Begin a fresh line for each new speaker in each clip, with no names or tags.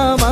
చిరునామా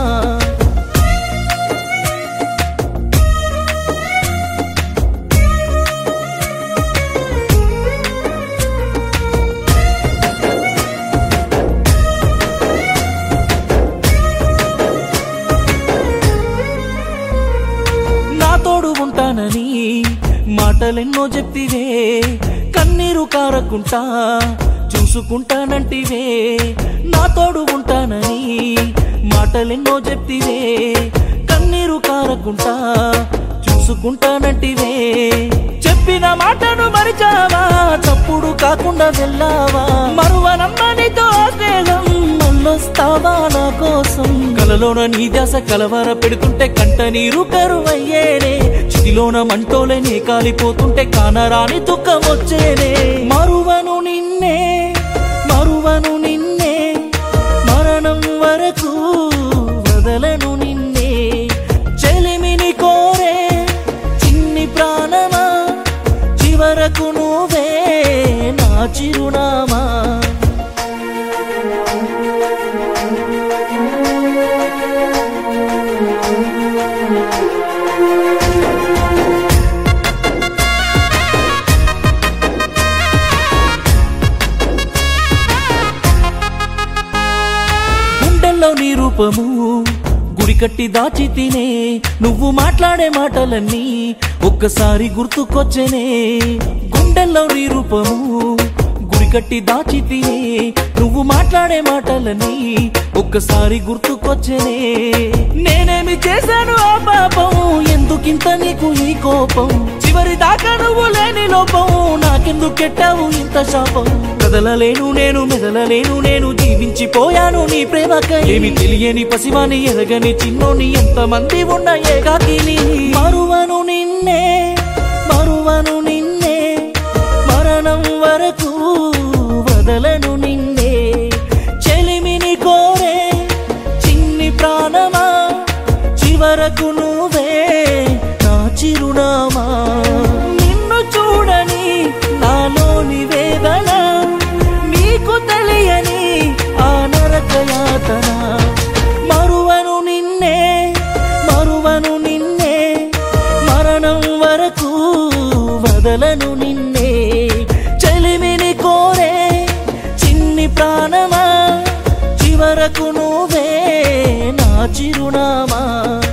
నా తోడు ఉంటానని మాటలెన్నో చెప్తివే కన్నీరు కారకుంటా చూసుకుంటానంటివే నా తోడు ఉంటానని మాటలెన్నో చెప్తివే కన్నీరు కారకుంటా చూసుకుంటానంటివే చెప్పిన మాటను మరిచావా తప్పుడు కాకుండా వెళ్ళావా మరువనమ్మనితో స్నేహం మళ్ళొస్తావా నా కోసం కలలోన నీ ధ్యాస కలవర పెడుతుంటే కంట నీరు కరువయ్యేనే చితిలోన మంటోలేనే కాలిపోతుంటే కానరాని దుఃఖం వచ్చేనే మరువను నిన్నే మరువను నిన్నే మరణం వరకు వదలను నిన్నే చెలిమిని కోరే చిన్ని ప్రాణమా చివరకు నువ్వే నా చిరునామా గుండెల్లో నీ రూపము గుడి కట్టి దాచి తినే నువ్వు మాట్లాడే మాటలన్నీ ఒక్కసారి గుర్తుకొచ్చనే గుండెల్లో నీ రూపము గుడి కట్టి దాచి తినే నువ్వు మాట్లాడే మాటలన్నీ ఒక్కసారి గుర్తుకొచ్చనే నేనేమి చేశాను ఆ పాపం ఎందుకింత నీకు ఈ కోపం చివరి దాకా నువ్వు లేని లోపం నాకెందుకు కెట్టావు ఇంత శాపం కదలలేను నేను మెదలలేను నేను జీవించిపోయాను నీ ప్రేమక ఏమి తెలియని పసివాని ఎరగని చిన్నోని ఎంత మంది ఉన్న ఏకాకిని మరువను నిన్నే మరువను నిన్నే మరణం వరకు వదలను నిన్నే చెలిమిని కోరే చిన్ని ప్రాణమా చివరకు నువ్వే నా చిరునామా నిన్ను చూడని నాలోని వేదన నీకు తెలియని ఆ నరకయాతన మరువను నిన్నే మరువను నిన్నే మరణం వరకు వదలను నిన్నే చెలిమిని కోరే చిన్ని ప్రాణమా చివరకు నువ్వే నా చిరునామా